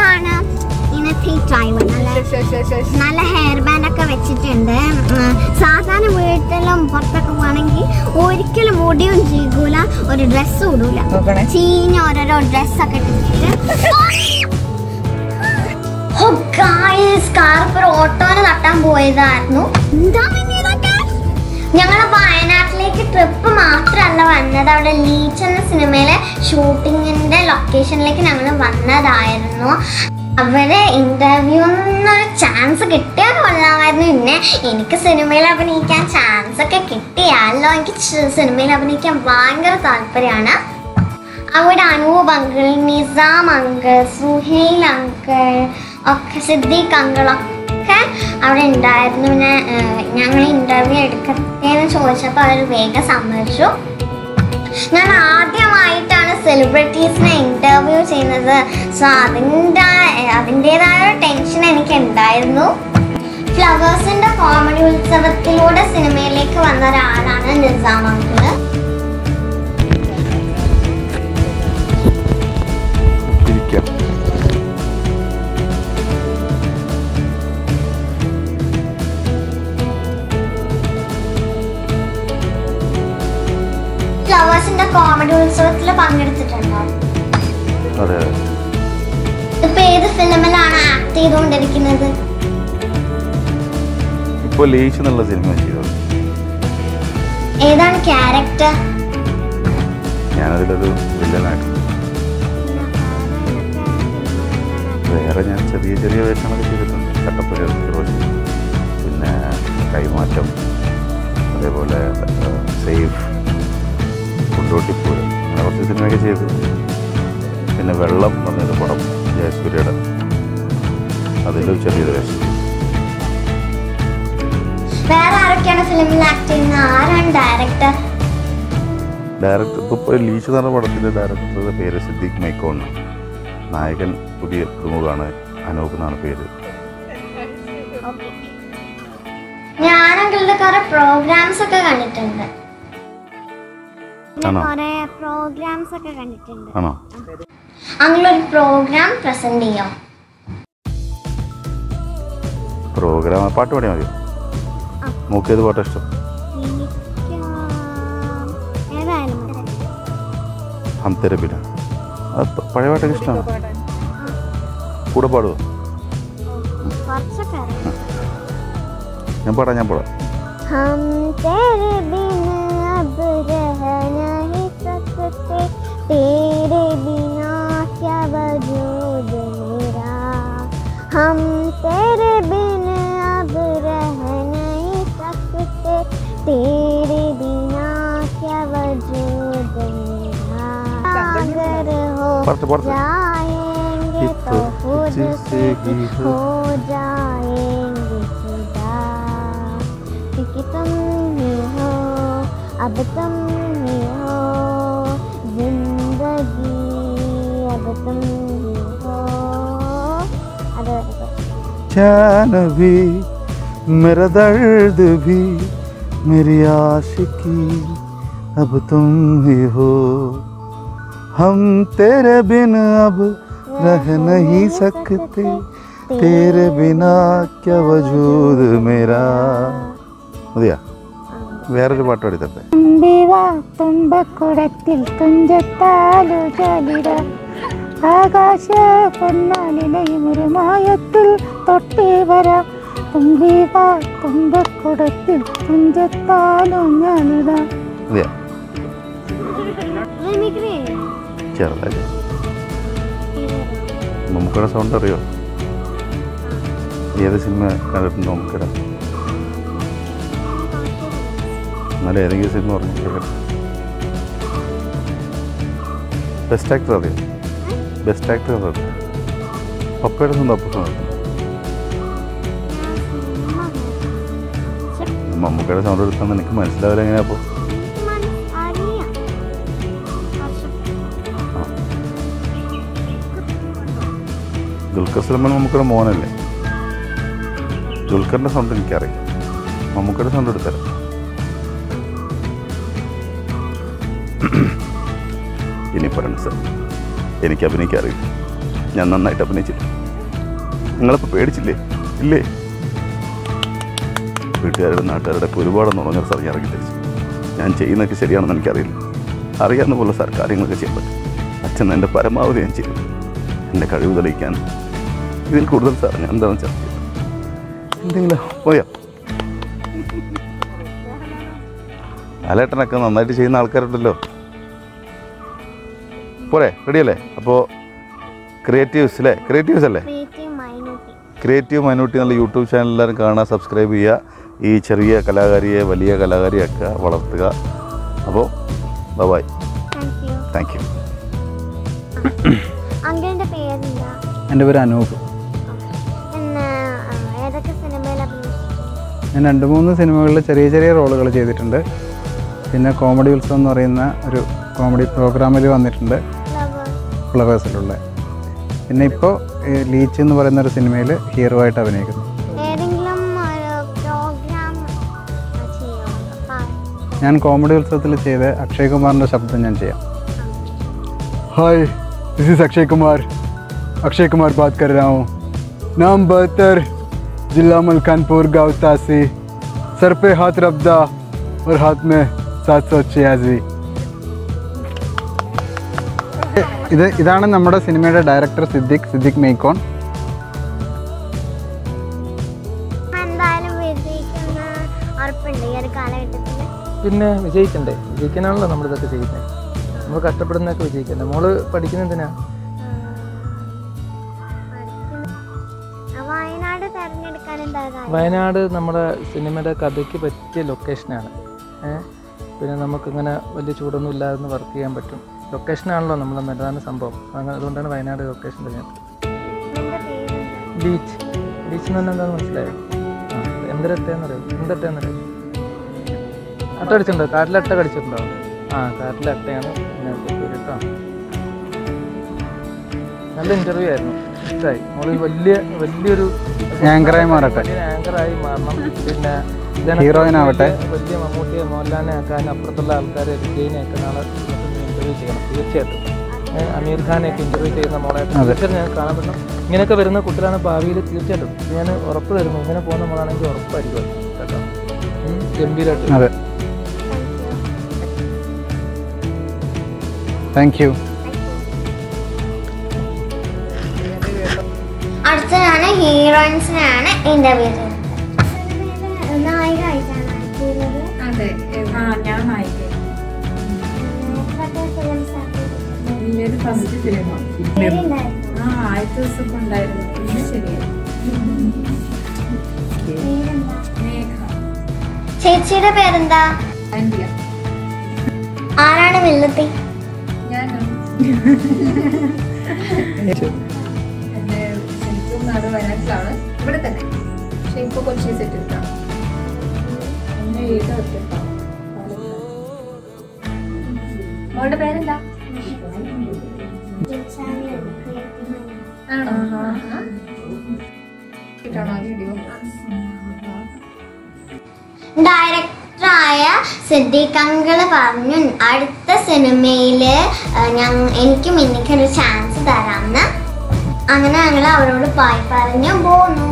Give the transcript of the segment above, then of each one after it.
ഇതാണ് ഇന്നത്തെ ടൈം നല്ല നല്ല ഹെയർ ബാൻഡ് ഒക്കെ വെച്ചിട്ടുണ്ട് ഉം, സാധാരണ വീട്ടിലും പുറത്തൊക്കെ പോവാണെങ്കിൽ ഒരിക്കലും മുടിയും ചീകൂല ഒരു ഡ്രസ്സും ഇടൂല നോക്കണേ ചീഞ്ഞ ഓരോരോ ഡ്രസ്സൊക്കെ സ്കാർപ്പ് ഒരു ഓട്ടോന് തട്ടാൻ പോയതായിരുന്നു എന്താ പിന്നെ ഇതൊക്കെ ഞങ്ങൾ വയനാട്ടിലേക്ക് ട്രിപ്പ് മാത്രമല്ല വന്നത് അവിടെ ലീച്ച് എന്ന സിനിമയിലെ ഷൂട്ടിങ്ങിന്റെ ലൊക്കേഷനിലേക്ക് ഞങ്ങൾ വന്നതായിരുന്നു അവരെ ഇന്റർവ്യൂ നിന്നൊരു ചാൻസ് കിട്ടിയാൽ കൊള്ളാമായിരുന്നു പിന്നെ എനിക്ക് സിനിമയിൽ അഭിനയിക്കാൻ ചാൻസ് ഒക്കെ കിട്ടിയാലോ എനിക്ക് ച് സിനിമയിൽ അഭിനയിക്കാൻ ഭയങ്കര താല്പര്യമാണ് അവിടെ Anoop uncle Nizam uncle Suhail uncle ഒക്കെ സിദ്ദീഖ് അങ്കിൾ ഒക്കെ അവിടെ ഉണ്ടായിരുന്നു പിന്നെ ഞങ്ങൾ ഇൻ്റർവ്യൂ എടുക്കത്തേന്ന് ചോദിച്ചപ്പോൾ അവർ വേഗം സമ്മതിച്ചു ഞാൻ ആദ്യമായിട്ടാണ് സെലിബ്രിറ്റീസിനെ ഇൻ്റർവ്യൂ ചെയ്യുന്നത് സോ അതിൻ്റെ അതിൻ്റെതായ ഒരു ടെൻഷൻ എനിക്ക് ഉണ്ടായിരുന്നു ഫ്ലവേഴ്സിൻ്റെ കോമഡി ഉത്സവത്തിലൂടെ സിനിമയിലേക്ക് വന്ന ഒരാളാണ് നിസാം അങ്കിള് ഇരിക്കാം ഫ്ലവേഴ്സിന്റെ കോമഡി ഉത്സവത്തിൽ പങ്കെടുത്തിട്ടുണ്ടോ അതെ അതെ ഇപ്പൊ ഏത് ഫിലിമിലാണ് ആക്ട് ചെയ്തുകൊണ്ടിരിക്കുന്നത് ഇപ്പോൾ ലേശ് എന്നുള്ള സിനിമ ചെയ്തത് ഏതാണ് ക്യാരക്ടർ ഞാനതിലൊരു വില്ലനായിട്ട് വേറെ ഞാൻ ചെറിയ ചെറിയ വേഷങ്ങളൊക്കെ ചെയ്തിട്ടുണ്ട് കട്ടപ്പുര ഫിറോസ് പിന്നെ കൈമാറ്റം അതേപോലെ സേഫ് കൊണ്ടോട്ടിപ്പൂരം അങ്ങനെ കുറച്ച് സിനിമയൊക്കെ ചെയ്തു പിന്നെ വെള്ളം എന്നൊരു പടം ജയസൂര്യയുടെ അതിലൊരു ചെറിയൊരു വേഷം വേറെ ആരൊക്കെയാണ് ഫിലിമിൽ ആക്ട് ചെയ്യുന്നത് ആരാണ് ഡയറക്ടർ ഡയറക്ടർ ഇപ്പോൾ ലീഷ് എന്ന് പറഞ്ഞ പടത്തിൻ്റെ ഡയറക്ടറുടെ പേര് സിദ്ദീഖ് മൈക്കോൺ നായകൻ പുതിയ പ്രമുഖാണ് അനൂപ് എന്നാണ് പേര് ഞാനെങ്കിലും കുറെ പ്രോഗ്രാംസ് ഒക്കെ കണ്ടിട്ടുണ്ട് ആണോ? കുറെ പ്രോഗ്രാംസ് ഒക്കെ കണ്ടിട്ടുണ്ട് ആണോ അങ്ങനെ ഒരു പ്രോഗ്രാം പ്രസന്റ് ചെയ്യാം പ്രോഗ്രാം പാട്ട് പാടിയാൽ മതിയോ മൂക്കേത് പാട്ടാ ഇഷ്ടം എനിക്ക് ഏതായാലും മതി. ഹം തെരെ ബിന അത് പ- പഴയ പാട്ടൊക്കെ ഇഷ്ടമാണ് കൂടെ പാടുമോ കുറച്ചൊക്കെ അറിയാം. ഞാൻ പാടാം ഞാൻ പാടാം हम तेरे बिन अब रह नहीं सकते तेरे बिना क्या वजूद मेरा हम तेरे बिन अब रह नहीं सकते तेरे बिना क्या वजूद मेरा अगर हो പാട്ട് പാടത്ത് जाएंगे तो खुद से हो जाएंगे जुदा क्योंकि तुम ही हो अब तुम ही हो जिंदगी अब तुम ही हो അത് चैन भी मेरा दर्द भी मेरी आशिकी अब तुम ही हो हम तेरे बिन अब रह नहीं सकते तेरे बिना क्या वजूद मेरा മതിയാ വേറൊരു പാട്ട് പാടി തട്ടെ തുമ്പിവാ തുമ്പക്കുടത്തിൽ തുഞ്ചത്താലു ജലിട ആകാശ പൊന്നാലിലയും ഒരു മായത്തിൽ തൊട്ടേ വരാം തുമ്പിവാ തുമ്പക്കുടത്തിൽ തുഞ്ചത്താലു ഞാനിട മതിയാ ചെറുതായിട്ട് നമുക്കിടെ സൗണ്ട് അറിയോ ഏത് സിനിമ കണ്ടിട്ടുണ്ടോ നമുക്കിടെ എന്നാലും ഏതെങ്കിലും സിനിമ പറഞ്ഞു കേൾക്കട്ടെ ബെസ്റ്റ് ആക്ടർ അറിയോ ബെസ്റ്റ് ആക്ടർ അറിയോ പപ്പയുടെ സ്വന്തം അപ്പ മമ്മൂക്കയുടെ സൗണ്ട് എടുത്താൽ നിനക്ക് മനസ്സിലാവില്ല എങ്ങനെയാ അപ്പോൾ ദുൽഖർ സൽമാൻ മമ്മൂക്കയുടെ മോനല്ലേ ദുൽഖറിൻ്റെ സൗണ്ട് എനിക്കറിയാം മമ്മൂക്കയുടെ സൗണ്ട് എടുത്തരാം ഇനി പറയണം സാർ എനിക്ക് അഭിനയിക്കാൻ അറിയില്ല ഞാൻ നന്നായിട്ട് അഭിനയിച്ചില്ല നിങ്ങളിപ്പോൾ പേടിച്ചില്ലേ ഇല്ലേ വീട്ടുകാരുടെ നാട്ടുകാരുടെ ഒക്കെ ഒരുപാട് നുണഞ്ഞ സ്ഥലം ഇറങ്ങി തിരിച്ചു ഞാൻ ചെയ്യുന്നതൊക്കെ ശരിയാണെന്ന് എനിക്കറിയില്ല അറിയാവുന്ന പോലെ സാർ കാര്യങ്ങളൊക്കെ ചെയ്യാൻ പറ്റും അച്ഛൻ എൻ്റെ പരമാവധി ഞാൻ ചെയ്തു എൻ്റെ കഴിവ് തെളിയിക്കാൻ ഇതിൽ കൂടുതൽ സാർ ഞാൻ എന്താണ് ചർച്ച ചെയ്തത് എന്തെങ്കിലും പോയാ അലേട്ടനൊക്കെ നന്നായിട്ട് ചെയ്യുന്ന ആൾക്കാരുണ്ടല്ലോ പോരെ റെഡിയല്ലേ അപ്പോൾ ക്രിയേറ്റീവ്സ് അല്ലേ ക്രിയേറ്റീവ്സ് അല്ലേ ക്രിയേറ്റീവ് മൈനൂട്ടി ക്രിയേറ്റീവ് മൈനോറിറ്റി എന്നുള്ള യൂട്യൂബ് ചാനൽ എല്ലാവരും കാണുക സബ്സ്ക്രൈബ് ചെയ്യുക ഈ ചെറിയ കലാകാരിയെ വലിയ കലാകാരിയാക്കുക വളർത്തുക അപ്പോൾ bye thank you thank you അങ്കിളിന്റെ പേരെന്താ എൻ്റെ പേര് അനൂപ് എന്ന് ആ, ഏതൊക്കെ സിനിമയിൽ അഭിനയിച്ചു ഞാൻ രണ്ട് മൂന്ന് സിനിമകളിൽ ചെറിയ ചെറിയ റോളുകൾ ചെയ്തിട്ടുണ്ട് പിന്നെ കോമഡി ഉത്സവം എന്ന് പറയുന്ന ഒരു കോമഡി പ്രോഗ്രാമിൽ വന്നിട്ടുണ്ട് ഫ്ലവർ ഫ്ലവേഴ്സിലുള്ള പിന്നെ ഇപ്പോൾ ലീച്ച് എന്ന് പറയുന്ന ഒരു സിനിമയിൽ ഹീറോ ആയിട്ട് അഭിനയിക്കുന്നു ഏതെങ്കിലും ഒരു പ്രോഗ്രാം ചെയ്യോ അപ്പം ഞാൻ കോമഡി ഉത്സവത്തിൽ ചെയ്ത അക്ഷയ് കുമാറിൻ്റെ ശബ്ദം ഞാൻ ചെയ്യാം hi this is Akshay Kumar Akshay Kumar बात कर रहा हूँ नाम बहत्तर जिला मलकानपुर गाँव तासी सर पे हाथ रबदा और हाथ में सात सौ छियासी ഇത് ഇതാണ് നമ്മുടെ സിനിമയുടെ ഡയറക്ടർ സിദ്ദിഖ് സിദ്ദിഖ് മെയ്ക്കോൺ എന്തായാലും വിജയിക്കുന്ന ഉറപ്പുണ്ട് ഈ ഒരു കാലഘട്ടത്തിൽ പിന്നെ വിജയിക്കണ്ടേ വിജയിക്കാനാണല്ലോ നമ്മളിതൊക്കെ ചെയ്യുന്നത് നമ്മൾ കഷ്ടപ്പെടുന്നതൊക്കെ വിജയിക്കണ്ടേ മോള് പഠിക്കുന്ന എന്തിനാ വയനാട് തെരഞ്ഞെടുക്കാൻ എന്താ കാര്യം വയനാട് നമ്മുടെ സിനിമയുടെ കഥയ്ക്ക് പറ്റിയ ലൊക്കേഷനാണ് ഏഹ് പിന്നെ നമുക്കിങ്ങനെ വലിയ ചൂടൊന്നും ഇല്ലാതെ വർക്ക് ചെയ്യാൻ പറ്റും ലൊക്കേഷനാണല്ലോ നമ്മുടെ പ്രധാന സംഭവം അങ്ങനെ അതുകൊണ്ടാണ് വയനാട് ലൊക്കേഷൻ തിരഞ്ഞെടുത്തത് നിന്റെ പേരെന്താ ബീച്ച് ബീച്ച് എന്ന് പറഞ്ഞാൽ എന്താണെന്ന് മനസ്സിലായോ ആ എന്തൊരട്ടയെന്നറിയോ എന്തൊട്ടയെന്നറിയോ അട്ട കടിച്ചിട്ടുണ്ടോ കാട്ടിലെ അട്ട കടിച്ചിട്ടുണ്ടോ ആ കാട്ടിലെ അട്ടയാണ് പിന്നെ പേര് കേട്ടോ നല്ല ഇൻ്റർവ്യൂ ആയിരുന്നു ഇഷ്ടമായി മോള് വലിയ വലിയൊരു ആങ്കറായി മാറട്ടെ. വലിയ ആങ്കറായി മാറണം പിന്നെ Heroine ആവട്ടെ. വലിയ മമ്മൂട്ടിയെ മോഹൻലാലിനെ ആക്കാൻ അപ്പുറത്തുള്ള ആൾക്കാരെ വിജയിനെ ഒക്കെ നാളെ ഇൻ്റർവ്യൂ ചെയ്യണം തീർച്ചയായിട്ടും ഏഹ് അമീർ ഖാനെയൊക്കെ ഇൻ്റർവ്യൂ ചെയ്യുന്ന മോളെ തീർച്ചയായിട്ടും ഞാൻ കാണാൻ പറ്റണം ഇങ്ങനെയൊക്കെ വരുന്ന കുട്ടികളാണ് ഭാവിയിൽ തീർച്ചയായിട്ടും ഞാൻ ഉറപ്പ് തരുന്നു ഇങ്ങനെ പോകുന്ന മോളാണെങ്കിൽ ഉറപ്പായിരിക്കും അത്. കേട്ടോ ഉം, ഗംഭീരമായിട്ട് അതെ താങ്ക് യു അടുത്തതാണ് ഹീറോയിൻസിനാണ് ഇന്റർവ്യൂ ചെയ്യുന്നത് നായിക ആയിട്ടാണ് act ചെയ്യുന്നത്. അതെ ആ ഞാൻ നായിക എത്രയൊക്കെ films act ചെയ്തിട്ടുണ്ട്? എൻ്റെ ഒരു ഫസ്റ്റ് ഫിലിം പേരുണ്ടായിരുന്നോ? ആ ആദ്യത്തെ ദിവസം ഉണ്ടായിരുന്നു പിന്നെ ശരിയായി പേരെന്താ? മേഘ ചേച്ചിയുടെ പേരെന്താ ആൻഡിയ ആരാണ് വില്ലത്തി ഞാൻ എൻ്റെ ശരിക്കും നാട് വയനാട്ടിലാണ് ഇവിടെ തന്നെ പക്ഷെ ഇപ്പൊ കൊച്ചി സെറ്റ് എടുത്താണ് എന്നെ വീട് ഒറ്റപ്പാണ് മോളുടെ പേരെന്താ ആണോ കിട്ടാണോ വീഡിയോ ഡയറക്ടറായ സിദ്ദീഖ് അങ്കിള് പറഞ്ഞു അടുത്ത സിനിമയില് ഞാൻ എനിക്കും എനിക്കൊരു ചാൻസ് തരാമെന്ന് അങ്ങനെ ഞങ്ങൾ അവരോട് പോയി പറഞ്ഞു പോന്നു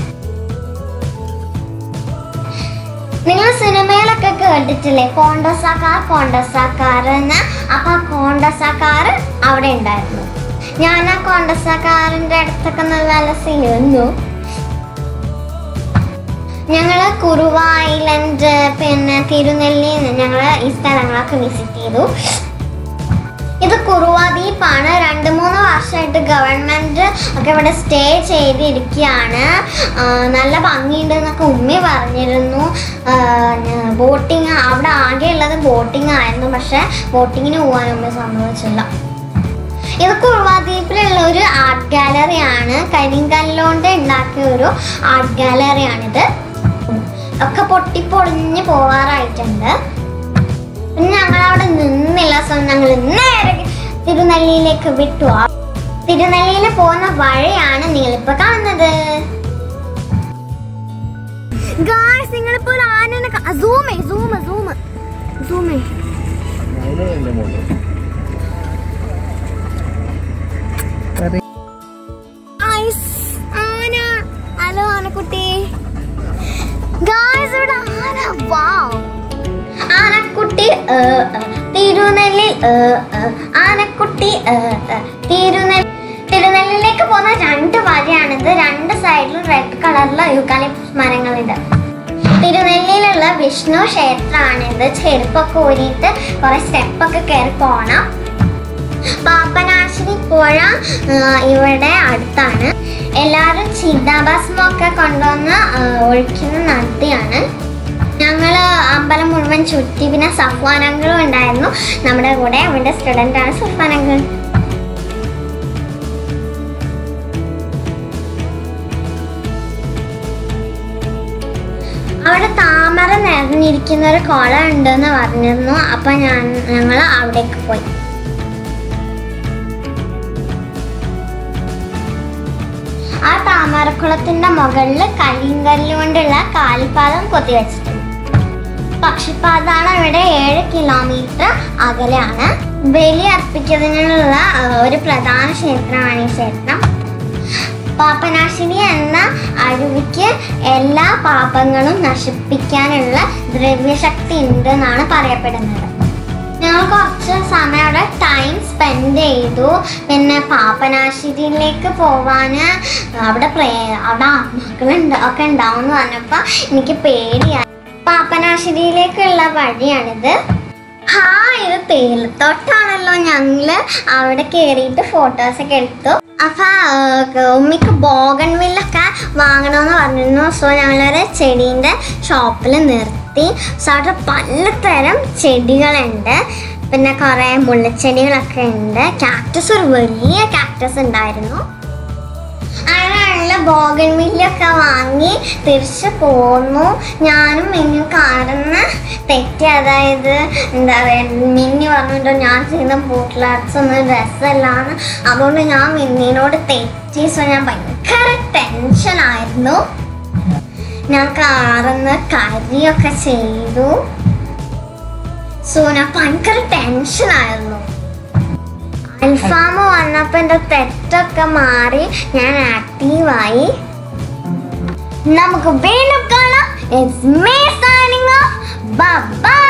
നിങ്ങൾ സിനിമയിലൊക്കെ കേട്ടിട്ടില്ലേ കോണ്ടസാക്കാർ കോണ്ടസാക്കാർ എന്ന് അപ്പൊ ആ കോണ്ടസാക്കാർ അവിടെ ഉണ്ടായിരുന്നു ഞാൻ ആ കോണ്ടസാക്കാറിന്റെ അടുത്തൊക്കെ നല്ല അലസിയിരുന്നു ഞങ്ങൾ കുറുവ ഐലൻഡ് പിന്നെ തിരുനെല്ലി ഞങ്ങൾ ഈ സ്ഥലങ്ങളൊക്കെ വിസിറ്റ് ചെയ്തു ഇത് കുറുവ ദ്വീപാണ് രണ്ട് മൂന്ന് വർഷമായിട്ട് ഗവൺമെൻറ് ഒക്കെ ഇവിടെ സ്റ്റേ ചെയ്തിരിക്കുകയാണ് ആ, നല്ല ഭംഗിയുണ്ട് എന്നൊക്കെ ഉമ്മി പറഞ്ഞിരുന്നു ബോട്ടിങ് അവിടെ ആകെ ഉള്ളത് ബോട്ടിങ് ആയിരുന്നു പക്ഷെ ബോട്ടിങ്ങിന് പോകാൻ ഉമ്മ സമ്മതിച്ചില്ല ഇത് കുറുവ ദ്വീപിലുള്ള ഒരു ആർട്ട് ഗാലറിയാണ് കരിങ്കല്ലുകൊണ്ട് ഉണ്ടാക്കിയ ഒരു ആർട്ട് ഗാലറിയാണിത് ഒക്കെ പൊട്ടിപ്പൊളിഞ്ഞ് പോവാറായിട്ടുണ്ട് പിന്നെ ഞങ്ങൾ അവിടെ നിന്നില്ല സോ ഞങ്ങൾ നേരെ തിരുനെല്ലിയിലേക്ക് വിട്ടു ആ തിരുനെല്ലിയിൽ പോകുന്ന വഴിയാണ് നിങ്ങളിപ്പോ കാണുന്നത് നിങ്ങളിപ്പോ ഒരു ആനനെ സൂമേ സൂമ സൂമ സൂമേ ഐസ് ആന ഏ, ഏ, തിരുനെല്ലിൽ ഏ, ഏ, ആനക്കുട്ടി ഏ, ഏ, തിരുനെല്ലി തിരുനെല്ലിലേക്ക് പോകുന്ന രണ്ട് വഴിയാണിത് രണ്ട് സൈഡിലും റെഡ് കളറിലെ യുക്കാലിപ്സ് മരങ്ങളുണ്ട് തിരുനെല്ലിയിലുള്ള വിഷ്ണു ക്ഷേത്രമാണിത് ചെരുപ്പൊക്കെ ഊരിയിട്ട് കുറെ സ്റ്റെപ്പൊക്കെ കയറി പോണം പാപ്പനാശിനി പുഴ ആ, ഇവിടെ അടുത്താണ് എല്ലാവരും ചിതാഭസ്മൊക്കെ കൊണ്ടുവന്ന് ആ, ഒഴിക്കുന്ന നദിയാണ് ഞങ്ങൾ അമ്പലം മുഴുവൻ ചുറ്റി പിന്നെ സഫ്വാനങ്ങളും ഉണ്ടായിരുന്നു നമ്മുടെ കൂടെ അവൻ്റെ സ്റ്റുഡൻ്റ് ആണ് സഫ്വാനങ്ങൾ അവിടെ താമര നിറഞ്ഞിരിക്കുന്ന ഒരു കുളം ഉണ്ടെന്ന് പറഞ്ഞിരുന്നു അപ്പൊ ഞാൻ ഞങ്ങൾ അവിടേക്ക് പോയി ആ താമരക്കുളത്തിന്റെ മുകളിൽ കരിങ്കല്ല് കൊണ്ടുള്ള കാൽപാദം കൊത്തിവെച്ചിട്ടുണ്ട് പക്ഷിപ്പാതാണ് ഇവിടെ ഏഴ് കിലോമീറ്റർ അകലെയാണ് ബലി അർപ്പിക്കുന്നതിനുള്ള ആ, ഒരു പ്രധാന ക്ഷേത്രമാണ് ഈ ക്ഷേത്രം പാപനാശിനി എന്ന അരുവിക്ക് എല്ലാ പാപങ്ങളും നശിപ്പിക്കാനുള്ള ദ്രവ്യശക്തി ഉണ്ട് എന്നാണ് പറയപ്പെടുന്നത് ഞങ്ങൾ കുറച്ച് സമയം അവിടെ ടൈം സ്പെൻഡ് ചെയ്തു പിന്നെ പാപനാശിനിയിലേക്ക് പോവാൻ അവിടെ പ്രേ അവിടെ ആത്മാക്കളുണ്ട് ഒക്കെ ഉണ്ടാവും എന്ന് പറഞ്ഞപ്പോൾ എനിക്ക് പേടിയായി പാപനാശിനിയിലേക്കുള്ള വഴിയാണിത് ഹാ ഇത് തേയിലത്തോട്ടാണല്ലോ ഞങ്ങള് അവിടെ കയറിയിട്ട് ഫോട്ടോസൊക്കെ എടുത്തു അപ്പൊ ആ, ഉമ്മിക്ക് ബോഗൺ വില്ലൊക്കെ വാങ്ങണമെന്ന് പറഞ്ഞിരുന്നു സോ ഞങ്ങളൊരു ചെടീൻ്റെ ഷോപ്പിൽ നിർത്തി സോ അവിടെ പലതരം ചെടികളുണ്ട് പിന്നെ കുറേ മുള്ളച്ചെടികളൊക്കെ ഉണ്ട് കാക്ടസ് ഒരു വലിയ കാക്ടസ് ഉണ്ടായിരുന്നു അങ്ങനെയുള്ള ബോഗൻ മില്ലൊക്കെ വാങ്ങി തിരിച്ചു പോന്നു ഞാനും മിന്നും കാർന്ന് തെറ്റി അതായത് എന്താ പറയുക മിന്നി പറഞ്ഞിട്ടോ ഞാൻ ചെയ്യുന്ന ബൂട്ടിൽ ആർട്സ് ഒന്നും രസമല്ലാന്ന് അതുകൊണ്ട് ഞാൻ മിന്നിനോട് തെറ്റി സോ ഞാൻ ഭയങ്കര ടെൻഷനായിരുന്നു ഞാൻ കാർന്ന് കരിയൊക്കെ ചെയ്തു സോ ഞാൻ ഭയങ്കര ടെൻഷനായിരുന്നു അൽഫാമ വന്നപ്പോ എന്റെ തെറ്റൊക്കെ മാറി ഞാൻ ആക്റ്റീവായി നമുക്ക് വീണ്ടും കാണാം it's me signing off by